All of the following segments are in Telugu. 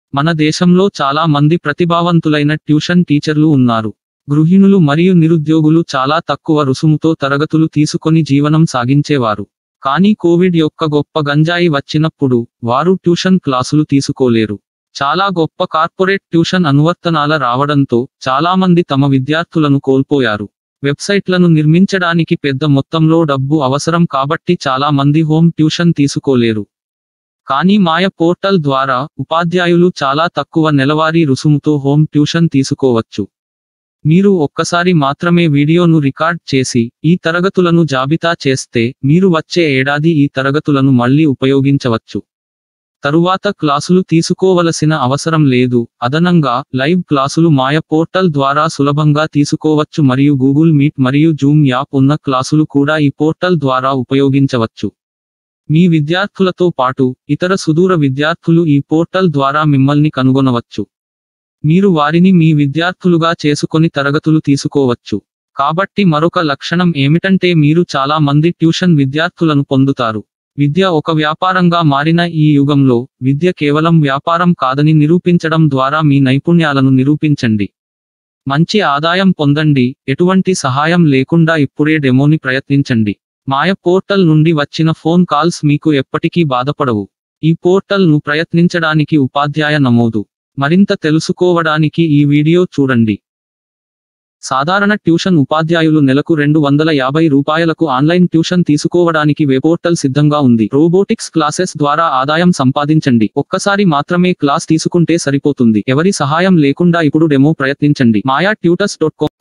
మన దేశంలో చాలా మంది ప్రతిభావంతులైన ట్యూషన్ టీచర్లు ఉన్నారు గృహిణులు మరియు నిరుద్యోగులు చాలా తక్కువ రుసుముతో తరగతులు తీసుకొని జీవనం సాగించేవారు కానీ కోవిడ్ యొక్క గొప్ప గంజాయి వచ్చినప్పుడు వారు ట్యూషన్ క్లాసులు తీసుకోలేరు చాలా గొప్ప కార్పొరేట్ ట్యూషన్ అనువర్తనాల రావడంతో చాలా మంది తమ విద్యార్థులను కోల్పోయారు వెబ్సైట్లను నిర్మించడానికి పెద్ద మొత్తంలో డబ్బు అవసరం కాబట్టి చాలా మంది హోమ్ ట్యూషన్ తీసుకోలేరు కానీ మాయ పోర్టల్ ద్వారా ఉపాధ్యాయులు చాలా తక్కువ నెలవారీ రుసుముతో హోమ్ ట్యూషన్ తీసుకోవచ్చు మీరు ఒక్కసారి మాత్రమే వీడియోను రికార్డ్ చేసి ఈ తరగతులను జాబితా చేస్తే మీరు వచ్చే ఏడాది ఈ తరగతులను మళ్ళీ ఉపయోగించవచ్చు తరువాత క్లాసులు తీసుకోవలసిన అవసరం లేదు అదనంగా లైవ్ క్లాసులు మాయ పోర్టల్ ద్వారా సులభంగా తీసుకోవచ్చు మరియు గూగుల్ మీట్ మరియు జూమ్ యాప్ ఉన్న క్లాసులు కూడా ఈ పోర్టల్ ద్వారా ఉపయోగించవచ్చు మీ విద్యార్థులతో పాటు ఇతర సుదూర విద్యార్థులు ఈ పోర్టల్ ద్వారా మిమ్మల్ని కనుగొనవచ్చు మీరు వారిని మీ విద్యార్థులుగా చేసుకొని తరగతులు తీసుకోవచ్చు కాబట్టి మరొక లక్షణం ఏమిటంటే మీరు చాలా మంది ట్యూషన్ విద్యార్థులను పొందుతారు విద్య ఒక వ్యాపారంగా మారిన ఈ యుగంలో విద్య కేవలం వ్యాపారం కాదని నిరూపించడం ద్వారా మీ నైపుణ్యాలను నిరూపించండి మంచి ఆదాయం పొందండి ఎటువంటి సహాయం లేకుండా ఇప్పుడే డెమోని ప్రయత్నించండి మాయ పోర్టల్ నుండి వచ్చిన ఫోన్ కాల్స్ మీకు ఎప్పటికీ బాధపడవు ఈ పోర్టల్ ను ప్రయత్నించడానికి ఉపాధ్యాయ నమోదు మరింత తెలుసుకోవడానికి ఈ వీడియో చూడండి సాధారణ ట్యూషన్ ఉపాధ్యాయులు నెలకు రెండు వందల యాభై రూపాయలకు ఆన్లైన్ ట్యూషన్ తీసుకోవడానికి వెబోర్టల్ సిద్ధంగా ఉంది రోబోటిక్స్ క్లాసెస్ ద్వారా ఆదాయం సంపాదించండి ఒక్కసారి మాత్రమే క్లాస్ తీసుకుంటే సరిపోతుంది ఎవరి సహాయం లేకుండా ఇప్పుడు డెమో ప్రయత్నించండి Maya tutors dot com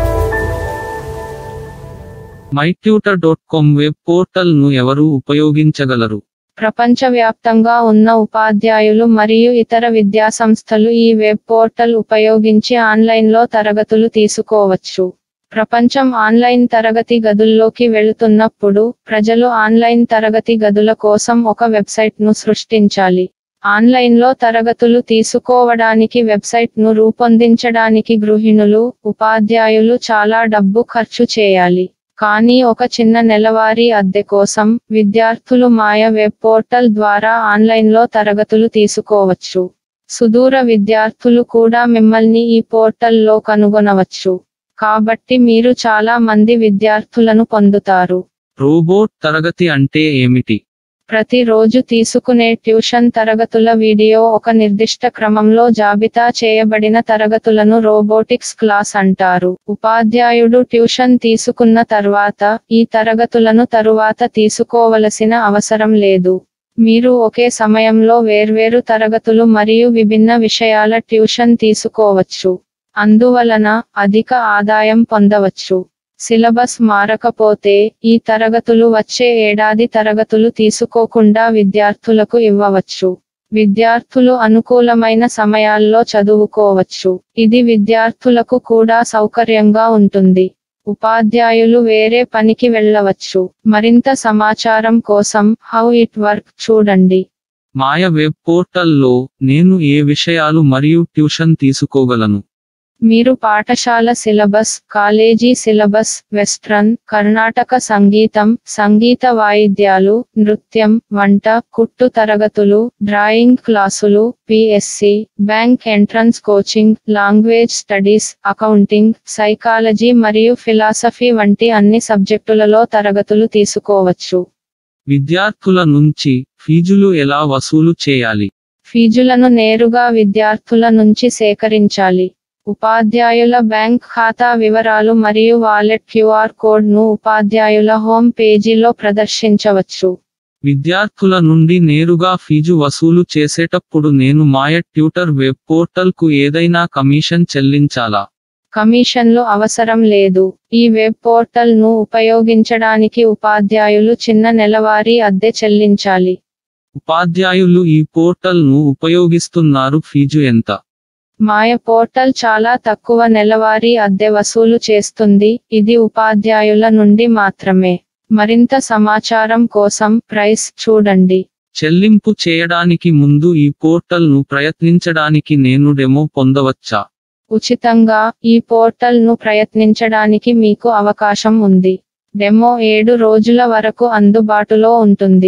my tutor dot com web portal ను ఎవరు ఉపయోగించగలరు ప్రపంచవ్యాప్తంగా ఉన్న ఉపాధ్యాయులు మరియు ఇతర విద్యాసంస్థలు ఈ వెబ్ పోర్టల్ ఉపయోగించి ఆన్లైన్లో తరగతులు తీసుకోవచ్చు ప్రపంచం ఆన్లైన్ తరగతి గదుల్లోకి వెళుతున్నప్పుడు ప్రజలు ఆన్లైన్ తరగతి గదుల కోసం ఒక వెబ్సైట్ను సృష్టించాలి ఆన్లైన్లో తరగతులు తీసుకోవడానికి వెబ్సైట్ను రూపొందించడానికి గృహిణులు ఉపాధ్యాయులు చాలా డబ్బు ఖర్చు చేయాలి కానీ ఒక చిన్న నెలవారీ అద్దె కోసం విద్యార్థులు మాయ వెబ్ పోర్టల్ ద్వారా ఆన్లైన్లో తరగతులు తీసుకోవచ్చు సుదూర విద్యార్థులు కూడా మిమ్మల్ని ఈ పోర్టల్లో కనుగొనవచ్చు కాబట్టి మీరు చాలా మంది విద్యార్థులను పొందుతారు రోబోట్ తరగతి అంటే ఏమిటి ప్రతిరోజు తీసుకునే ట్యూషన్ తరగతుల వీడియో ఒక నిర్దిష్ట క్రమంలో జాబితా చేయబడిన తరగతులను రోబోటిక్స్ క్లాస్ అంటారు ఉపాధ్యాయుడు ట్యూషన్ తీసుకున్న తర్వాత ఈ తరగతులను తరువాత తీసుకోవలసిన అవసరం లేదు మీరు ఒకే సమయంలో వేర్వేరు తరగతులు మరియు విభిన్న విషయాల ట్యూషన్ తీసుకోవచ్చు అందువలన అధిక ఆదాయం పొందవచ్చు సిలబస్ మారకపోతే ఈ తరగతులు వచ్చే ఏడాది తరగతులు తీసుకోకుండా విద్యార్థులకు ఇవ్వవచ్చు విద్యార్థులు అనుకూలమైన సమయాల్లో చదువుకోవచ్చు ఇది విద్యార్థులకు కూడా సౌకర్యంగా ఉంటుంది ఉపాధ్యాయులు వేరే పనికి వెళ్ళవచ్చు మరింత సమాచారం కోసం హౌ ఇట్ వర్క్ చూడండి మాయ వెబ్ పోర్టల్లో నేను ఏ విషయాలు మరియు ట్యూషన్ తీసుకోగలను మీరు పాఠశాల syllabus college syllabus western Karnataka సంగీతం సంగీత వాయిద్యాలు నృత్యం వంట కుట్టు తరగతులు డ్రాయింగ్ క్లాసులు PSC bank entrance coaching language studies accounting psychology మరియు ఫిలాసఫీ వంటి అన్ని సబ్జెక్టులలో తరగతులు తీసుకోవచ్చు విద్యార్థుల నుంచి ఫీజులు ఎలా వసూలు చేయాలి ఫీజులను నేరుగా విద్యార్థుల నుంచి సేకరించాలి ఉపాధ్యాయుల బ్యాంక్ ఖాతా వివరాలు మరియు వాలెట్ క్యూఆర్ కోడ్ ను ఉపాధ్యాయుల హోమ్ పేజీలో ప్రదర్శించవచ్చు విద్యార్థుల నుండి నేరుగా ఫీజు వసూలు చేసేటప్పుడు నేను మాయ ట్యూటర్ వెబ్ పోర్టల్ కు ఏదైనా కమిషన్ చెల్లించాలా కమిషన్లు అవసరం లేదు ఈ వెబ్ పోర్టల్ ను ఉపయోగించడానికి ఉపాధ్యాయులు చిన్న నెలవారీ అద్దె చెల్లించాలి ఉపాధ్యాయులు ఈ పోర్టల్ ను ఉపయోగిస్తున్నారు ఫీజు ఎంత మాయ పోర్టల్ చాలా తక్కువ నెలవారీ అద్దె వసూలు చేస్తుంది ఇది ఉపాధ్యాయుల నుండి మాత్రమే మరింత సమాచారం కోసం ప్రైస్ చూడండి చెల్లింపు చేయడానికి ముందు ఈ పోర్టల్ ను ప్రయత్నించడానికి నేను డెమో పొందవచ్చా ఉచితంగా ఈ పోర్టల్ ను ప్రయత్నించడానికి మీకు అవకాశం ఉంది డెమో ఏడు రోజుల వరకు అందుబాటులో ఉంటుంది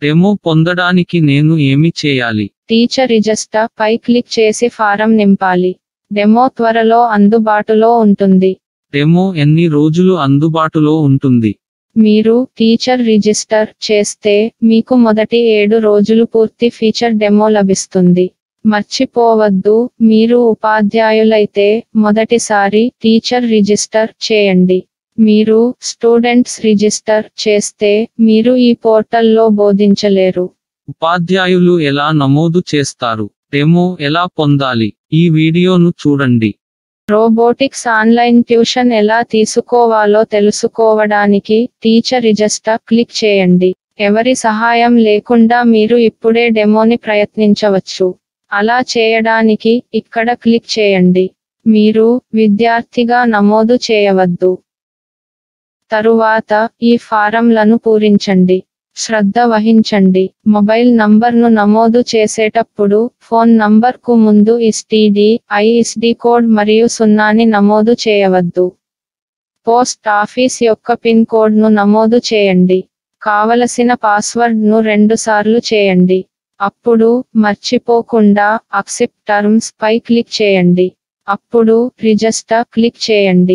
డెమో పొందడానికి నేను ఏమి చేయాలి టీచర్ రిజిస్టర్ పై క్లిక్ చేసి ఫారం నింపాలి డెమో త్వరలో అందుబాటులో ఉంటుంది డెమో ఎన్ని రోజులు అందుబాటులో ఉంటుంది మీరు టీచర్ రిజిస్టర్ చేస్తే మీకు మొదటి ఏడు రోజులు పూర్తి ఫీచర్ డెమో లభిస్తుంది మర్చిపోవద్దు మీరు ఉపాధ్యాయులైతే మొదటిసారి టీచర్ రిజిస్టర్ చేయండి మీరు స్టూడెంట్స్ రిజిస్టర్ చేస్తే మీరు ఈ పోర్టల్లో బోధించలేరు ఉపాధ్యాయులు ఎలా నమోదు చేస్తారు డెమో ఎలా పొందాలి ఈ వీడియోను చూడండి రోబోటిక్స్ ఆన్లైన్ ట్యూషన్ ఎలా తీసుకోవాలో తెలుసుకోవడానికి టీచర్ రిజిస్టర్ క్లిక్ చేయండి ఎవరి సహాయం లేకుండా మీరు ఇప్పుడే డెమోని ప్రయత్నించవచ్చు అలా చేయడానికి ఇక్కడ క్లిక్ చేయండి మీరు విద్యార్థిగా నమోదు చేయవద్దు తరువాత ఈ ఫారంలను పూరించండి శ్రద్ధ వహించండి మొబైల్ నంబర్ను నమోదు చేసేటప్పుడు ఫోన్ నంబర్కు ముందు ఎస్టీడీ ఐఎస్డి కోడ్ మరియు సున్నాని నమోదు చేయవద్దు పోస్ట్ ఆఫీస్ యొక్క పిన్ కోడ్ను నమోదు చేయండి కావలసిన పాస్వర్డ్ను రెండుసార్లు చేయండి అప్పుడు మర్చిపోకుండా అక్సెప్ట్ టర్మ్స్ పై క్లిక్ చేయండి అప్పుడు రిజిస్టర్ క్లిక్ చేయండి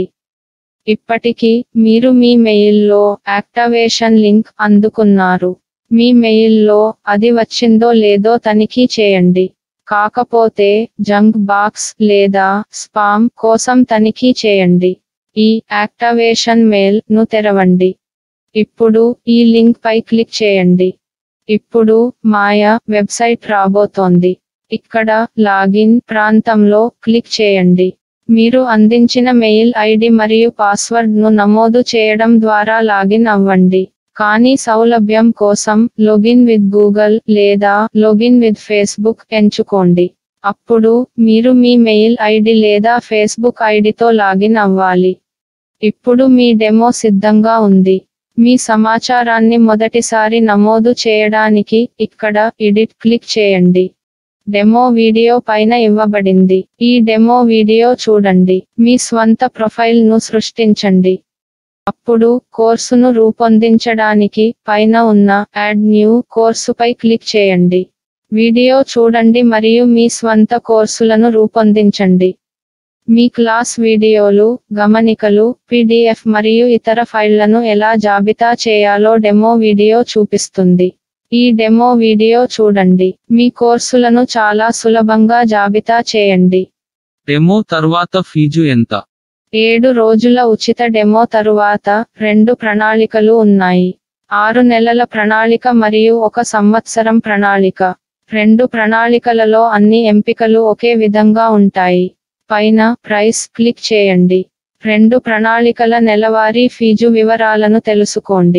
ఇప్పటికీ మీరు మీ మెయిల్లో యాక్టివేషన్ లింక్ అందుకున్నారు మీ మెయిల్లో అది వచ్చిందో లేదో తనిఖీ చేయండి కాకపోతే జంక్ బాక్స్ లేదా స్పామ్ కోసం తనిఖీ చేయండి ఈ యాక్టివేషన్ మెయిల్ ను తెరవండి ఇప్పుడు ఈ లింక్ పై క్లిక్ చేయండి ఇప్పుడు మాయా వెబ్సైట్ రాబోతోంది ఇక్కడ లాగిన్ ప్రాంతంలో క్లిక్ చేయండి మీరు అందించిన మెయిల్ ఐడి మరియు పాస్వర్డ్ ను నమోదు చేయడం ద్వారా లాగిన్ అవ్వండి కానీ సౌలభ్యం కోసం లొగిన్ విత్ గూగుల్ లేదా లొగిన్ విత్ ఫేస్బుక్ ఎంచుకోండి అప్పుడు మీరు మీ మెయిల్ ఐడి లేదా ఫేస్బుక్ ఐడితో లాగిన్ అవ్వాలి ఇప్పుడు మీ డెమో సిద్ధంగా ఉంది మీ సమాచారాన్ని మొదటిసారి నమోదు చేయడానికి ఇక్కడ ఎడిట్ క్లిక్ చేయండి డెమో వీడియో పైన ఇవ్వబడింది ఈ డెమో వీడియో చూడండి మీ స్వంత ప్రొఫైల్ ను సృష్టించండి అప్పుడు కోర్సును రూపొందించడానికి పైన ఉన్న యాడ్ న్యూ కోర్సుపై క్లిక్ చేయండి వీడియో చూడండి మరియు మీ స్వంత కోర్సులను రూపొందించండి మీ క్లాస్ వీడియోలు గమనికలు పీడిఎఫ్ మరియు ఇతర ఫైళ్లను ఎలా జాబితా చేయాలో డెమో వీడియో చూపిస్తుంది ఈ డెమో వీడియో చూడండి మీ కోర్సులను చాలా సులభంగా జాబితా చేయండి డెమో తర్వాత ఫీజు ఎంత ఏడు రోజుల ఉచిత డెమో తరువాత రెండు ప్రణాళికలు ఉన్నాయి ఆరు నెలల ప్రణాళిక మరియు ఒక సంవత్సరం ప్రణాళిక రెండు ప్రణాళికలలో అన్ని ఎంపికలు ఒకే విధంగా ఉంటాయి పైన ప్రైస్ క్లిక్ చేయండి రెండు ప్రణాళికల నెలవారీ ఫీజు వివరాలను తెలుసుకోండి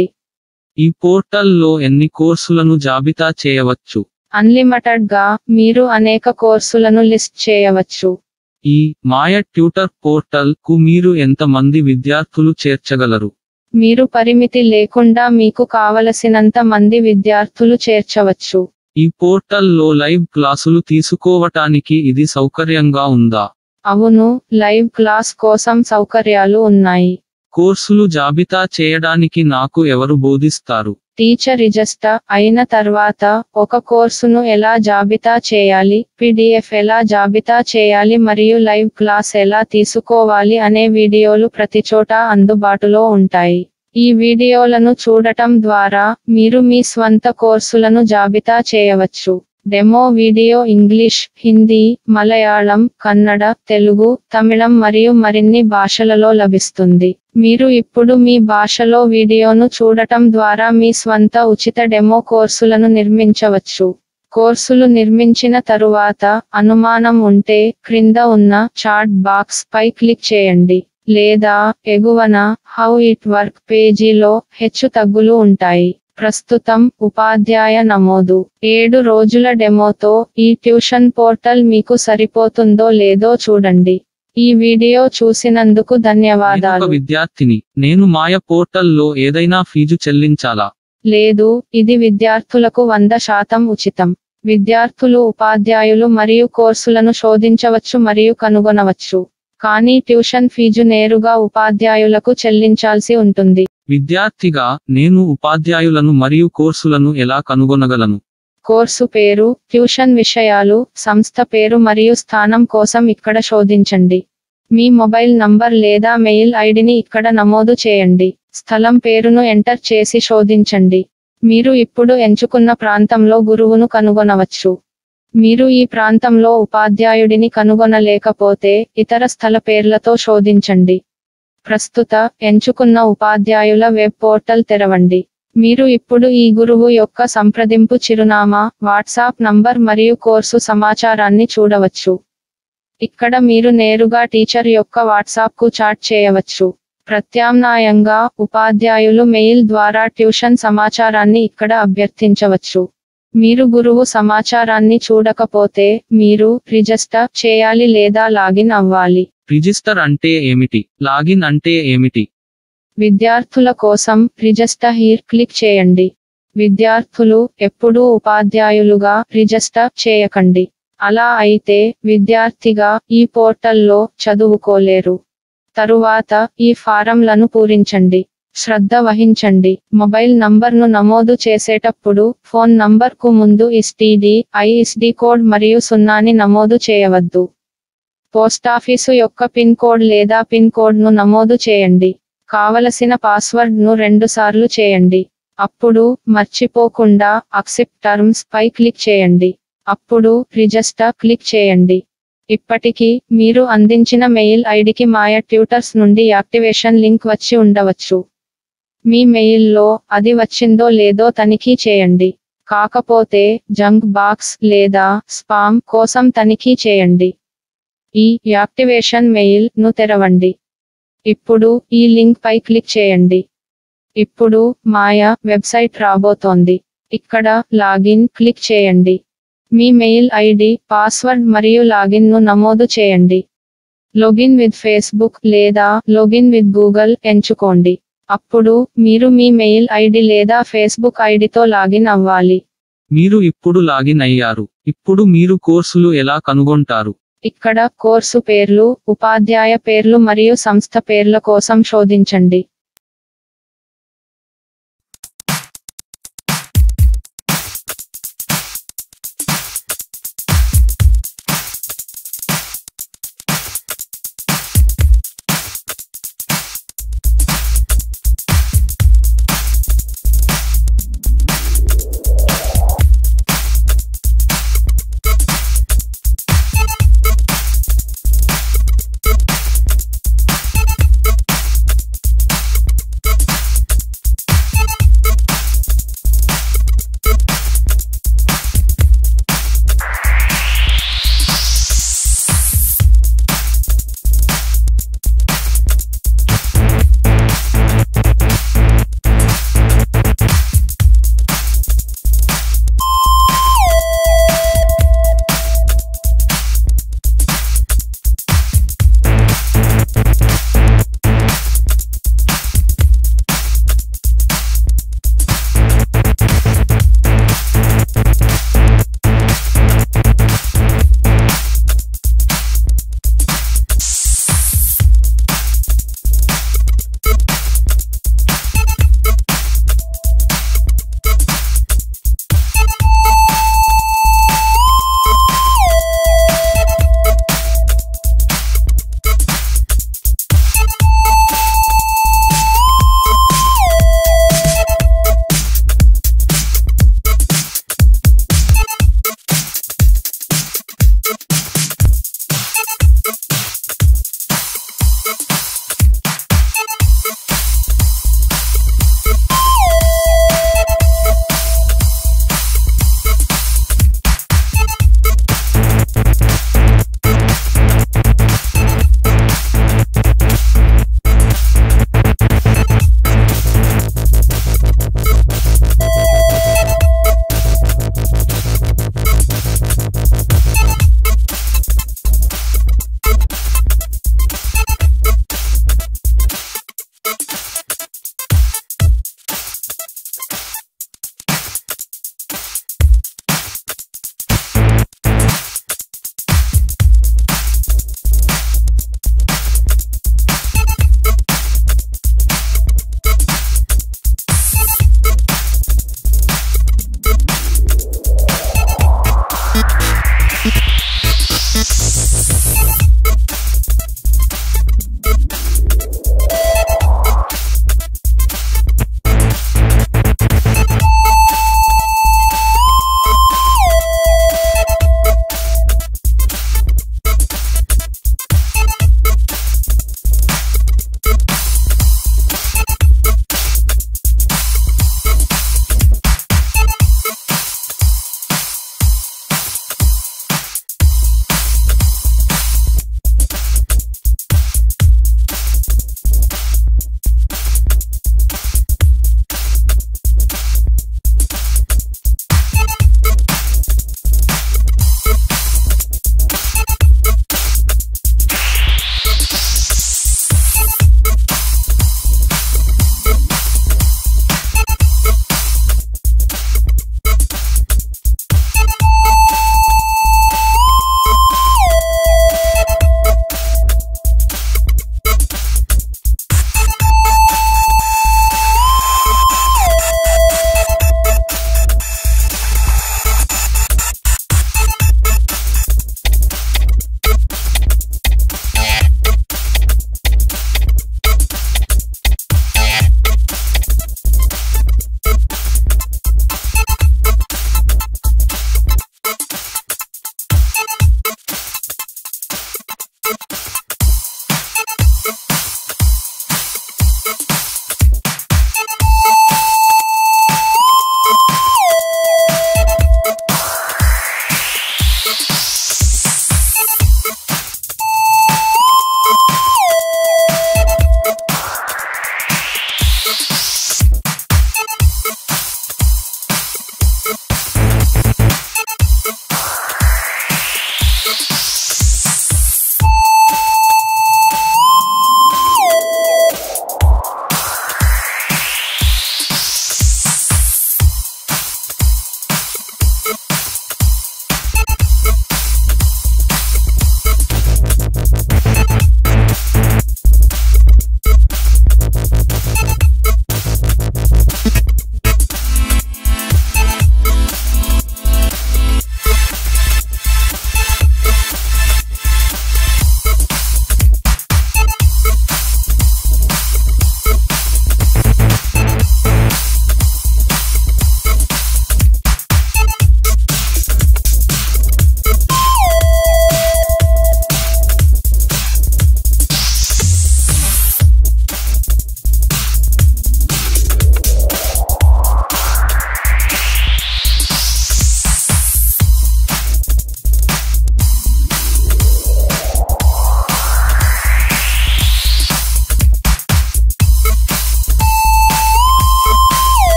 ఈ పోర్టల్లో ఎన్ని కోర్సులను జాబితా చేయవచ్చు అన్లిమిటెడ్ గా మీరు అనేక కోర్సులను లిస్ట్ చేయవచ్చు ఈ మాయ ట్యూటర్ పోర్టల్ కు మీరు ఎంత మంది విద్యార్థులు చేర్చగలరు మీరు పరిమితి లేకుండా మీకు కావలసినంత మంది విద్యార్థులు చేర్చవచ్చు ఈ పోర్టల్లో లైవ్ క్లాసులు తీసుకోవటానికి ఇది సౌకర్యంగా ఉందా అవును లైవ్ క్లాస్ కోసం సౌకర్యాలు ఉన్నాయి కోర్సులు జాబితా చేయడానికి నాకు ఎవరు బోధిస్తారు టీచర్ రిజిస్టర్ అయిన తర్వాత ఒక కోర్సును ఎలా జాబితా చేయాలి పీడిఎఫ్ ఎలా జాబితా చేయాలి మరియు లైవ్ క్లాస్ ఎలా తీసుకోవాలి అనే వీడియోలు ప్రతి చోట అందుబాటులో ఉంటాయి ఈ వీడియోలను చూడటం ద్వారా మీరు మీ స్వంత కోర్సులను జాబితా చేయవచ్చు demo video English Hindi Malayalam Kannada Telugu Tamil మరియు మరిన్ని భాషలలో లభిస్తుంది మీరు ఇప్పుడు మీ భాషలో వీడియోను చూడటం ద్వారా మీ స్వంత ఉచిత డెమో కోర్సులను నిర్మించవచ్చు కోర్సులు నిర్మించిన తరువాత అనుమానం ఉంటే క్రింద ఉన్న చాట్ బాక్స్ పై క్లిక్ చేయండి లేదా ఎగువన హౌ ఇట్ వర్క్ పేజీలో హెచ్చు తగ్గులు ఉంటాయి ప్రస్తుతం ఉపాధ్యాయ నమోదు ఏడు రోజుల డెమోతో ఈ ట్యూషన్ పోర్టల్ మీకు సరిపోతుందో లేదో చూడండి ఈ వీడియో చూసినందుకు నేను ఒక ధన్యవాదాలు విద్యార్థిని నేను మాయ పోర్టల్లో ఏదైనా ఫీజు చెల్లించాలా లేదు ఇది విద్యార్థులకు వంద శాతం ఉచితం విద్యార్థులు ఉపాధ్యాయులు మరియు కోర్సులను శోధించవచ్చు మరియు కనుగొనవచ్చు కానీ ట్యూషన్ ఫీజు నేరుగా ఉపాధ్యాయులకు చెల్లించాల్సి ఉంటుంది విద్యార్థిగా నేను ఉపాధ్యాయులను మరియు కోర్సులను ఎలా కనుగొనగలను కోర్సు పేరు ట్యూషన్ విషయాలు సంస్థ పేరు మరియు స్థానం కోసం ఇక్కడ శోధించండి మీ మొబైల్ నంబర్ లేదా మెయిల్ ఐడిని ఇక్కడ నమోదు చేయండి స్థలం పేరును ఎంటర్ చేసి శోధించండి మీరు ఇప్పుడు ఎంచుకున్న ప్రాంతంలో గురువును కనుగొనవచ్చు మీరు ఈ ప్రాంతంలో ఉపాధ్యాయుడిని కనుగొనలేకపోతే ఇతర స్థల పేర్లతో శోధించండి ప్రస్తుత ఎంచుకున్న ఉపాధ్యాయుల వెబ్ పోర్టల్ తెరవండి మీరు ఇప్పుడు ఈ గురువు యొక్క సంప్రదింపు చిరునామా వాట్సాప్ నంబర్ మరియు కోర్సు సమాచారాన్ని చూడవచ్చు ఇక్కడ మీరు నేరుగా టీచర్ యొక్క వాట్సాప్ కు చాట్ చేయవచ్చు ప్రత్యామ్నాయంగా ఉపాధ్యాయులు మెయిల్ ద్వారా ట్యూషన్ సమాచారాన్ని ఇక్కడ అభ్యర్థించవచ్చు మీరు గురువు సమాచారాన్ని చూడకపోతే మీరు రిజిస్టర్ చేయాలి లేదా లాగిన్ అవ్వాలి రిజిస్టర్ అంటే ఏమిటి లాగిన్ అంటే ఏమిటి విద్యార్థుల కోసం రిజిస్టర్ హీర్ క్లిక్ చేయండి విద్యార్థులు ఎప్పుడూ ఉపాధ్యాయులుగా రిజిస్టర్ చేయకండి అలా అయితే విద్యార్థిగా ఈ పోర్టల్లో చదువుకోలేరు తరువాత ఈ ఫారంలను పూరించండి శ్రద్ధ వహించండి మొబైల్ నంబర్ను నమోదు చేసేటప్పుడు ఫోన్ నంబర్కు ముందు ఎస్టీడీ ఐఎస్డి కోడ్ మరియు సున్నాని నమోదు చేయవద్దు పోస్టాఫీసు యొక్క పిన్ కోడ్ లేదా పిన్ కోడ్ను నమోదు చేయండి కావలసిన పాస్వర్డ్ను రెండుసార్లు చేయండి అప్పుడు మర్చిపోకుండా అక్సెప్ట్ టర్మ్స్ పై క్లిక్ చేయండి అప్పుడు రిజిస్టర్ క్లిక్ చేయండి ఇప్పటికీ మీరు అందించిన మెయిల్ ఐడికి మాయ ట్యూటర్స్ నుండి యాక్టివేషన్ లింక్ వచ్చి ఉండవచ్చు మీ మెయిల్లో అది వచ్చిందో లేదో తనిఖీ చేయండి కాకపోతే జంక్ బాక్స్ లేదా స్పామ్ కోసం తనిఖీ చేయండి ఈ యాక్టివేషన్ మెయిల్ ను తెరవండి ఇప్పుడు ఈ లింక్ పై క్లిక్ చేయండి ఇప్పుడు మాయా వెబ్సైట్ రాబోతోంది ఇక్కడ లాగిన్ క్లిక్ చేయండి మీ మెయిల్ ఐడి పాస్వర్డ్ మరియు లాగిన్ ను నమోదు చేయండి లాగిన్ విత్ ఫేస్బుక్ లేదా లాగిన్ విత్ గూగుల్ ఎంచుకోండి అప్పుడు మీరు మీ మెయిల్ ఐడి లేదా ఫేస్బుక్ ఐడితో లాగిన్ అవ్వాలి మీరు ఇప్పుడు లాగిన్ అయ్యారు ఇప్పుడు మీరు కోర్సులు ఎలా కనుగొంటారు ఇక్కడ కోర్సు పేర్లు ఉపాధ్యాయ పేర్లు మరియు సంస్థ పేర్ల కోసం శోధించండి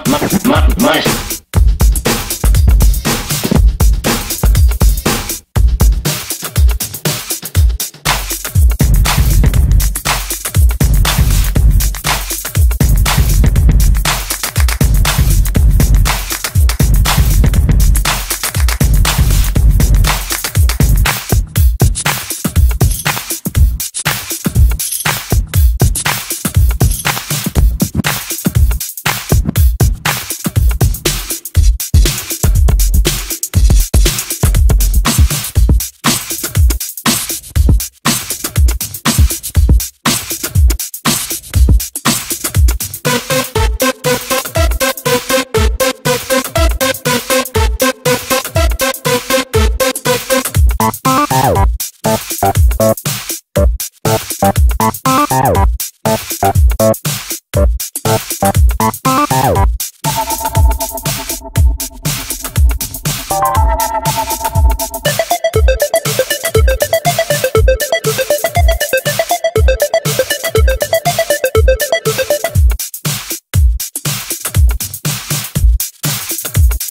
ma- ma- ma-